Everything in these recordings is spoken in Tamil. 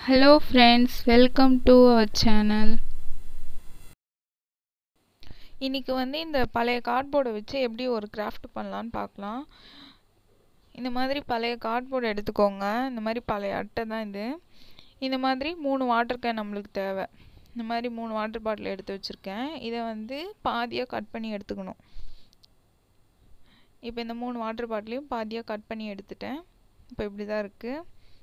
hello friends welcome to our channel இன்றைக்கி வந்து இந்த பழைய கார்ட்போர்டை வச்சு எப்படி ஒரு கிராஃப்ட் பண்ணலான்னு பார்க்கலாம் இந்த மாதிரி பழைய கார்ட்போர்டு எடுத்துக்கோங்க இந்த மாதிரி பழைய அட்டை தான் இது இந்த மாதிரி மூணு வாட்டர் கேன் நம்மளுக்கு தேவை இந்த மாதிரி மூணு வாட்டர் பாட்டில் எடுத்து வச்சுருக்கேன் இதை வந்து பாதியாக கட் பண்ணி எடுத்துக்கணும் இப்போ இந்த மூணு வாட்டர் பாட்டிலையும் பாதியாக கட் பண்ணி எடுத்துட்டேன் இப்போ இப்படி தான் இருக்குது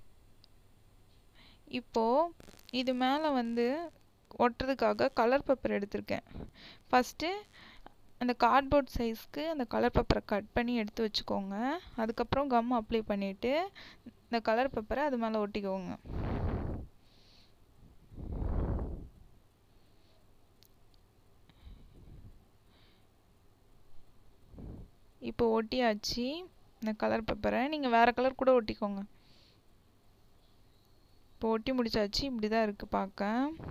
இப்போது இது மேலே வந்து ஒட்டுறதுக்காக கலர் பேப்பர் எடுத்திருக்கேன் ஃபஸ்ட்டு அந்த கார்ட்போர்ட் சைஸ்க்கு அந்த கலர் பேப்பரை கட் பண்ணி எடுத்து வச்சுக்கோங்க அதுக்கப்புறம் கம் அப்ளை பண்ணிவிட்டு இந்த கலர் பேப்பரை அது மேலே ஒட்டிக்கோங்க இப்போ ஒட்டியாச்சு இந்த கலர் பேப்பரை நீங்கள் வேறு கலர் கூட ஒட்டிக்கோங்க இப்போ ஒட்டி முடிச்சாச்சு இப்படி தான் இருக்குது பார்க்க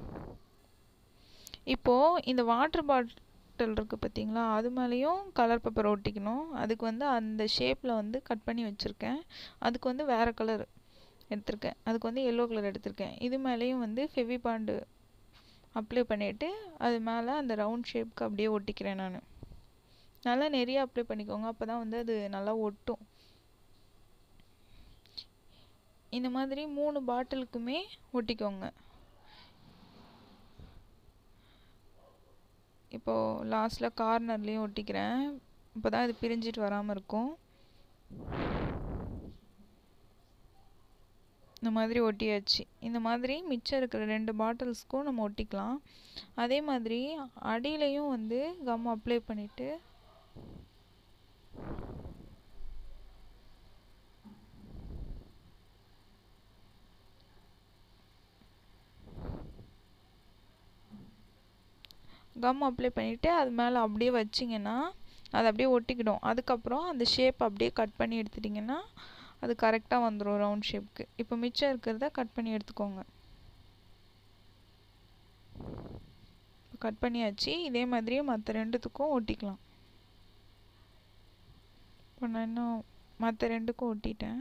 இப்போது இந்த வாட்டர் பாட்டில் இருக்குது பார்த்தீங்களா அது மேலேயும் கலர் பேப்பர் ஒட்டிக்கணும் அதுக்கு வந்து அந்த ஷேப்பில் வந்து கட் பண்ணி வச்சுருக்கேன் அதுக்கு வந்து வேறு கலர் எடுத்திருக்கேன் அதுக்கு வந்து எல்லோ கலர் எடுத்திருக்கேன் இது மேலேயும் வந்து ஃபெவி பாண்டு அப்ளை பண்ணிவிட்டு அது மேலே அந்த ரவுண்ட் ஷேப்க்கு அப்படியே ஒட்டிக்கிறேன் நான் நல்லா நிறைய அப்ளை பண்ணிக்கோங்க அப்போ தான் வந்து அது நல்லா ஒட்டும் இந்த மாதிரி மூணு பாட்டிலுக்குமே ஒட்டிக்கோங்க இப்போது லாஸ்ட்டில் கார்னர்லேயும் ஒட்டிக்கிறேன் இப்போ தான் இது பிரிஞ்சிட்டு வராமல் இருக்கும் இந்த மாதிரி ஒட்டியாச்சு இந்த மாதிரி மிச்சம் இருக்கிற ரெண்டு பாட்டில்ஸ்க்கும் நம்ம ஒட்டிக்கலாம் அதே மாதிரி அடியிலையும் வந்து கம் அப்ளை பண்ணிவிட்டு கம் அப்ளை பண்ணிவிட்டு அது மேலே அப்படியே வச்சிங்கன்னா அது அப்படியே ஒட்டிக்கிடும் அதுக்கப்புறம் அந்த ஷேப் அப்படியே கட் பண்ணி எடுத்துட்டிங்கன்னா அது கரெக்டாக வந்துடும் ரவுண்ட் ஷேப்க்கு இப்போ மிச்சம் இருக்கிறத கட் பண்ணி எடுத்துக்கோங்க கட் பண்ணியாச்சு இதே மாதிரியே மற்ற ரெண்டுத்துக்கும் ஒட்டிக்கலாம் இப்போ நான் இன்னும் மற்ற ரெண்டுக்கும் ஒட்டிட்டேன்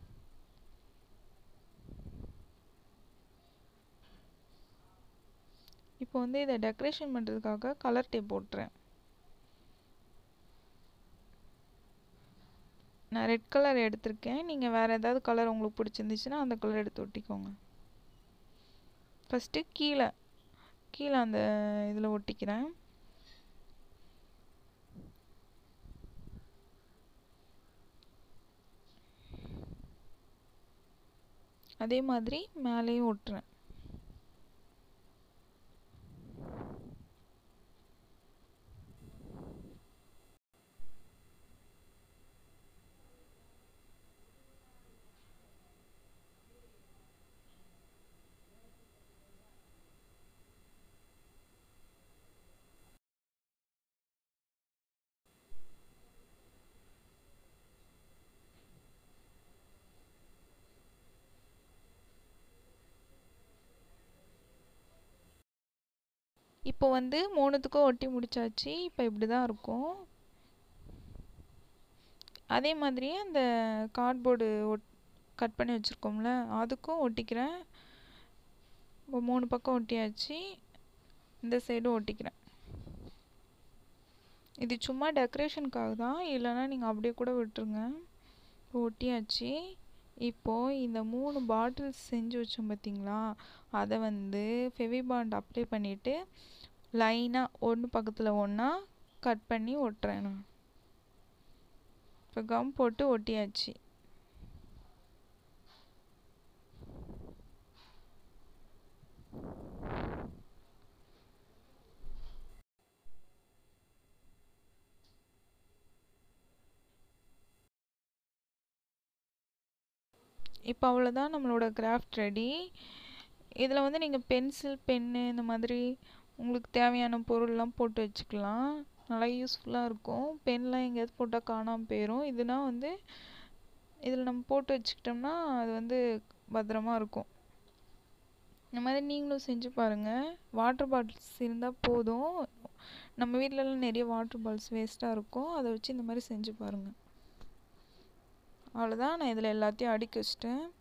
இப்போ வந்து இதை டெக்கரேஷன் பண்ணுறதுக்காக கலர் டேப் போட்டுறேன் நான் ரெட் கலர் எடுத்திருக்கேன் நீங்கள் வேறு ஏதாவது கலர் உங்களுக்கு பிடிச்சிருந்துச்சுன்னா அந்த கலர் எடுத்து ஒட்டிக்கோங்க ஃபஸ்ட்டு கீழே கீழே அந்த இதில் ஒட்டிக்கிறேன் அதே மாதிரி மேலேயும் ஒட்டுறேன் இப்போ வந்து மூணுத்துக்கும் ஒட்டி முடிச்சாச்சு இப்போ இப்படி தான் இருக்கும் அதே மாதிரியே அந்த கார்ட்போர்டு ஒட் கட் பண்ணி வச்சுருக்கோம்ல அதுக்கும் ஒட்டிக்கிறேன் இப்போ மூணு பக்கம் ஒட்டியாச்சு இந்த சைடும் ஒட்டிக்கிறேன் இது சும்மா டெக்கரேஷனுக்காக தான் இல்லைன்னா நீங்கள் அப்படியே கூட விட்டுருங்க இப்போ ஒட்டியாச்சு இப்போது இந்த மூணு பாட்டில்ஸ் செஞ்சு வச்சோம் பார்த்தீங்களா அதை வந்து ஃபெவிபாண்ட் அப்ளை பண்ணிவிட்டு லைனாக ஒன்று பக்கத்தில் ஒன்றா கட் பண்ணி ஒட்டுறேன் நான் இப்போ கம் போட்டு ஒட்டியாச்சு இப்போ அவ்வளோதான் நம்மளோட கிராஃப்ட் ரெடி இதில் வந்து நீங்கள் பென்சில் பென்னு இந்த மாதிரி உங்களுக்கு தேவையான பொருள்லாம் போட்டு வச்சுக்கலாம் நல்லா யூஸ்ஃபுல்லாக இருக்கும் பென்லாம் எங்கேயாவது போட்டால் காணாமல் போயிடும் இதுனா வந்து இதில் நம்ம போட்டு வச்சுக்கிட்டோம்னா அது வந்து பத்திரமா இருக்கும் இந்த மாதிரி நீங்களும் செஞ்சு பாருங்கள் வாட்டர் பாட்டில்ஸ் இருந்தால் போதும் நம்ம வீட்டிலலாம் நிறைய வாட்டர் பாட்டில்ஸ் வேஸ்ட்டாக இருக்கும் அதை வச்சு இந்த மாதிரி செஞ்சு பாருங்கள் அவ்வளோதான் நான் இதில் எல்லாத்தையும் அடுக்கி வச்சிட்டேன்